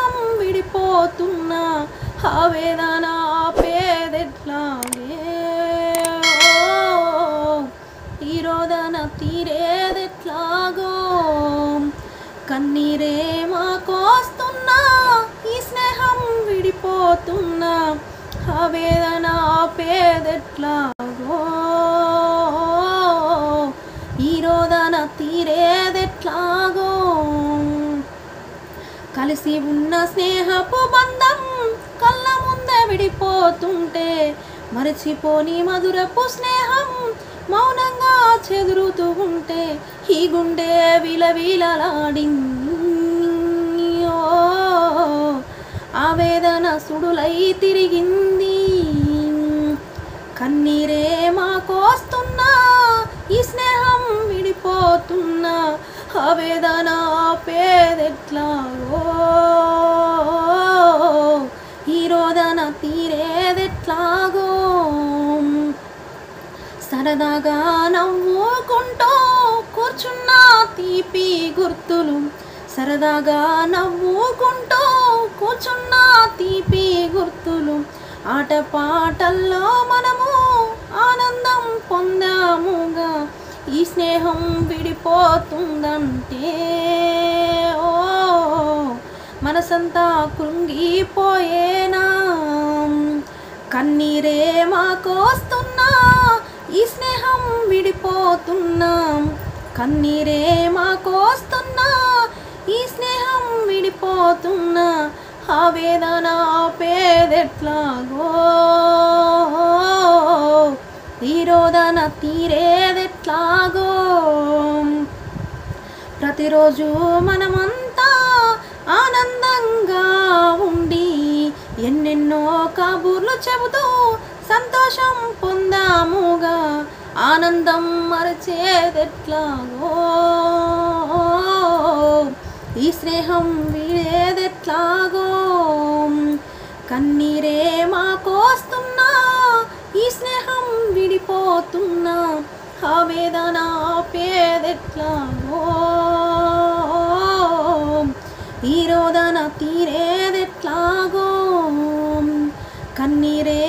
స్నేహం విడిపోతున్నా ఆవేదన ఆపేదెట్లాగే ఈ రోదన తీరేదెట్లాగో కన్నీరే మాకోస్తున్నా ఈ స్నేహం విడిపోతున్నా ఆవేదన ఆపేదెట్లాగో ఈ రోదన తీరేదెట్లాగో కలిసి ఉన్న స్నేహపు బంధం కళ్ళ ముందే విడిపోతుంటే మరచిపోని మధురపు స్నేహం మౌనంగా చెదురుతూ ఉంటే ఈ గుండె విలవిలలాడింది ఓ, ఆవేదన సుడులై తిరిగింది కన్నీరే మాకోస్తున్నా ఈ స్నేహం విడిపోతున్నా ఆవేదన పేదెట్లాగో ఈ రోదన తీరేదెట్లాగో సరదాగా నవ్వుకుంటూ కూర్చున్న తీపి గుర్తులు సరదాగా నవ్వుకుంటూ కూర్చున్న తీపి గుర్తులు ఆటపాటల్లో మనము ఆనందం పొందాముగా ఈ స్నేహం విడిపోతుందంటే ఓ మనసంతా కృంగిపోయేనా కన్నీరే మాకోస్తున్నా ఈ స్నేహం విడిపోతున్నా కన్నీరే మాకోస్తున్నా ఈ స్నేహం విడిపోతున్నా ఆవేదన పేదెట్లాగో ఈ రోదన తీరేదెట్లాగో ప్రతిరోజు మనమంతా ఆనందంగా ఉండి ఎన్నెన్నో కబుర్లు చెబుతూ సంతోషం పొందాముగా ఆనందం మరచేదెట్లాగో ఈ స్నేహం వీడేదెట్లాగో కన్నీరే మాకోస్తున్నా ఈ స్నేహం విడిపోతున్నా ఆవేదన పేదెట్లాగో ఈ రోదన తీరేదెట్లాగో కన్నీరే